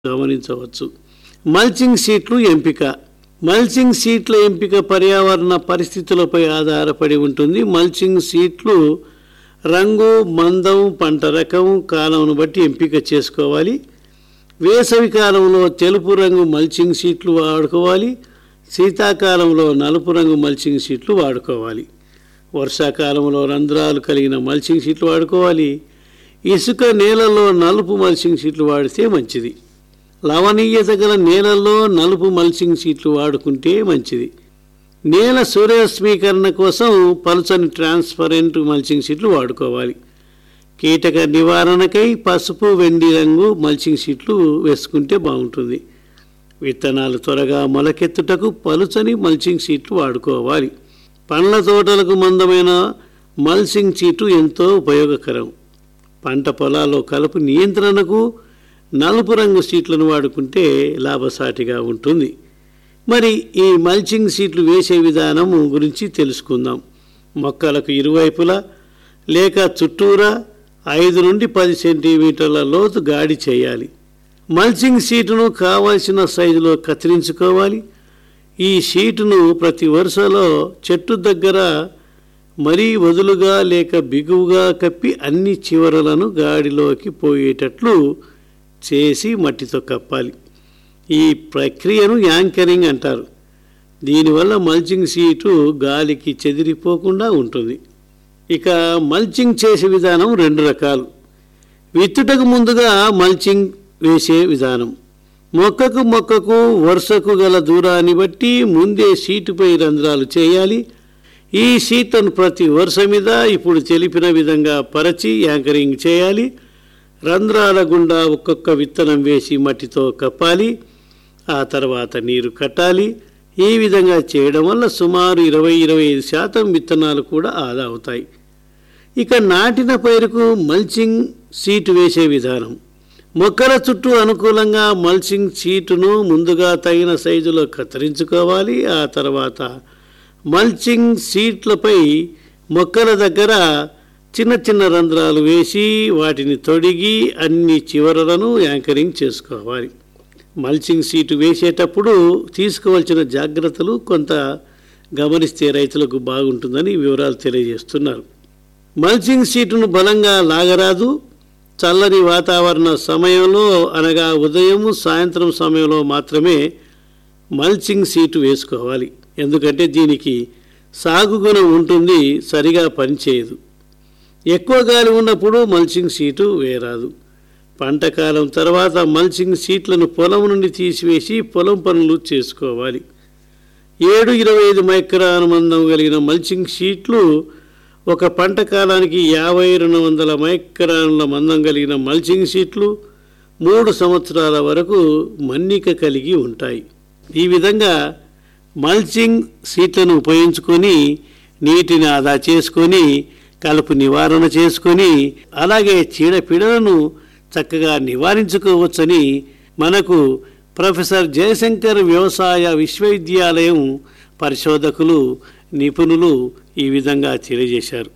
గమనించవచ్చు మల్చింగ్ షీట్లు ఎంపిక మల్చింగ్ షీట్ల ఎంపిక పర్యావరణ పరిస్థితులపై ఆధారపడి ఉంటుంది మల్చింగ్ షీట్లు రంగు మందం పంట రకం కాలంను బట్టి ఎంపిక చేసుకోవాలి వేసవి కాలంలో తెలుపు రంగు మల్చింగ్ షీట్లు వాడుకోవాలి శీతాకాలంలో నలుపు రంగు మల్చింగ్ షీట్లు వాడుకోవాలి వర్షాకాలంలో రంధ్రాలు కలిగిన మల్చింగ్ షీట్లు వాడుకోవాలి ఇసుక నేలలో నలుపు మల్చింగ్ షీట్లు వాడితే మంచిది లవణీయత గల నేలల్లో నలుపు మల్చింగ్ షీట్లు వాడుకుంటే మంచిది నేల సూర్యరశ్మీకరణ కోసం పలుచని ట్రాన్స్పరెంట్ మల్చింగ్ షీట్లు వాడుకోవాలి కీటక నివారణకై పసుపు వెండి రంగు మల్చింగ్ షీట్లు వేసుకుంటే బాగుంటుంది విత్తనాలు త్వరగా మొలకెత్తుటకు పలుచని మల్చింగ్ షీట్లు వాడుకోవాలి పండ్ల తోటలకు మందమైన మల్చింగ్ షీటు ఎంతో ఉపయోగకరం పంట పొలాల్లో కలుపు నియంత్రణకు నలుపు రంగు షీట్లను వాడుకుంటే లాభసాటిగా ఉంటుంది మరి ఈ మల్చింగ్ షీట్లు వేసే విధానం గురించి తెలుసుకుందాం మొక్కలకు ఇరువైపులా లేక చుట్టూరా ఐదు నుండి పది సెంటీమీటర్ల లోతు గాడి చేయాలి మల్చింగ్ షీటును కావలసిన సైజులో కత్తిరించుకోవాలి ఈ షీటును ప్రతి వరుసలో చెట్టు దగ్గర మరీ వదులుగా లేక బిగువుగా కప్పి అన్ని చివరలను గాడిలోకి పోయేటట్లు చేసి మట్టితో కప్పాలి ఈ ప్రక్రియను యాంకరింగ్ అంటారు దీనివల్ల మల్చింగ్ షీటు గాలికి చెదిరిపోకుండా ఉంటుంది ఇక మల్చింగ్ చేసే విధానం రెండు రకాలు విత్తుటకు ముందుగా మల్చింగ్ వేసే విధానం మొక్కకు మొక్కకు వరుసకు గల దూరాన్ని బట్టి ముందే షీటుపై రంధ్రాలు చేయాలి ఈ షీట్లను ప్రతి వరుస మీద ఇప్పుడు తెలిపిన విధంగా పరచి యాంకరింగ్ చేయాలి రంధ్రాల గుండా ఒక్కొక్క విత్తనం వేసి మట్టితో కప్పాలి ఆ తర్వాత నీరు కట్టాలి ఈ విధంగా చేయడం వల్ల సుమారు ఇరవై ఇరవై ఐదు శాతం విత్తనాలు కూడా ఆదా అవుతాయి ఇక నాటిన పైరుకు మల్చింగ్ సీటు వేసే విధానం మొక్కల చుట్టూ అనుకూలంగా మల్చింగ్ షీటును ముందుగా తగిన సైజులో కత్తిరించుకోవాలి ఆ తర్వాత మల్చింగ్ షీట్లపై మొక్కల దగ్గర చిన్న చిన్న రంధ్రాలు వేసి వాటిని తొడిగి అన్ని చివరలను యాంకరింగ్ చేసుకోవాలి మల్చింగ్ సీటు వేసేటప్పుడు తీసుకోవాల్సిన జాగ్రత్తలు కొంత గమనిస్తే రైతులకు బాగుంటుందని వివరాలు తెలియజేస్తున్నారు మల్చింగ్ సీటును బలంగా లాగరాదు చల్లని వాతావరణ సమయంలో అనగా ఉదయం సాయంత్రం సమయంలో మాత్రమే మల్చింగ్ సీటు వేసుకోవాలి ఎందుకంటే దీనికి సాగు గుణం ఉంటుంది సరిగా పనిచేయదు ఎక్కువ గాలి ఉన్నప్పుడు మల్చింగ్ సీటు వేయరాదు పంట కాలం తర్వాత మల్చింగ్ సీట్లను పొలం నుండి తీసివేసి పొలం పనులు చేసుకోవాలి ఏడు ఇరవై ఐదు మైక్రాన్ మందం కలిగిన మల్చింగ్ షీట్లు ఒక పంట కాలానికి యాభై రెండు వందల మైక్రాన్ల మందం కలిగిన మల్చింగ్ షీట్లు మూడు సంవత్సరాల వరకు మన్నిక కలిగి ఉంటాయి ఈ విధంగా మల్చింగ్ షీట్లను ఉపయోగించుకొని నీటిని ఆదా చేసుకొని కలుపు నివారణ చేసుకొని అలాగే చీడపీడలను చక్కగా నివారించుకోవచ్చని మనకు ప్రొఫెసర్ జయశంకర్ వ్యవసాయ విశ్వవిద్యాలయం పరిశోధకులు నిపుణులు ఈ విధంగా తెలియజేశారు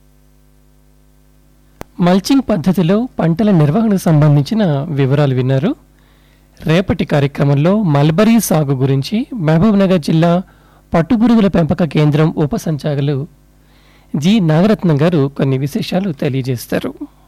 మల్చింగ్ పద్ధతిలో పంటల నిర్వహణకు సంబంధించిన వివరాలు విన్నారు రేపటి కార్యక్రమంలో మల్బరీ సాగు గురించి మహబూబ్నగర్ జిల్లా పట్టుపురుగుల పెంపక కేంద్రం ఉప సంచాలకులు జి నాగరత్నం గారు కొన్ని విశేషాలు తెలియజేస్తారు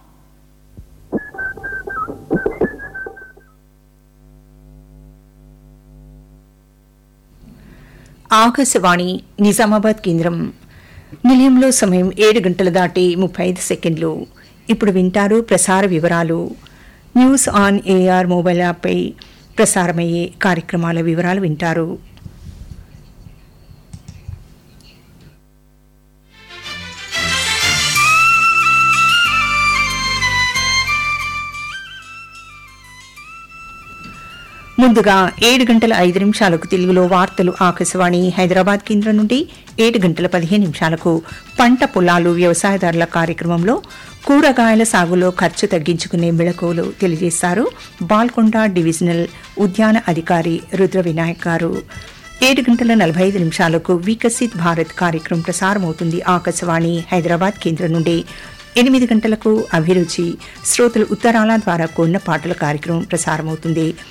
ఆకాశవాణి నిజామాబాద్ కేంద్రం నిలయంలో సమయం ఏడు గంటలు దాటి ముప్పై ఐదు సెకండ్లు ఇప్పుడు వింటారు ప్రసార వివరాలు న్యూస్ ఆన్ ఏఆర్ మొబైల్ యాప్పై ప్రసారమయ్యే కార్యక్రమాల వివరాలు వింటారు ముందుగా ఏడు గంటల ఐదు నిమిషాలకు తెలుగులో వార్తలు ఆకాశవాణి హైదరాబాద్ కేంద్రం నుండి ఏడు గంటల పదిహేను నిమిషాలకు పంట పొలాలు వ్యవసాయదారుల కార్యక్రమంలో కూరగాయల సాగులో ఖర్చు తగ్గించుకునే మెళకువలు తెలియజేశారు బాల్కొండ డివిజనల్ ఉద్యాన అధికారి రుద్ర వినాయక్ గారు ఏడు గంటల నలభై ఐదు నిమిషాలకు వికసిత్ భారత్ కార్యక్రమం ప్రసారమవుతుంది ఆకాశవాణి హైదరాబాద్ కేంద్రం నుండి ఎనిమిది గంటలకు అభిరుచి శ్రోతలు ఉత్తరాల ద్వారా కూడిన పాటల కార్యక్రమం ప్రసారమవుతుంది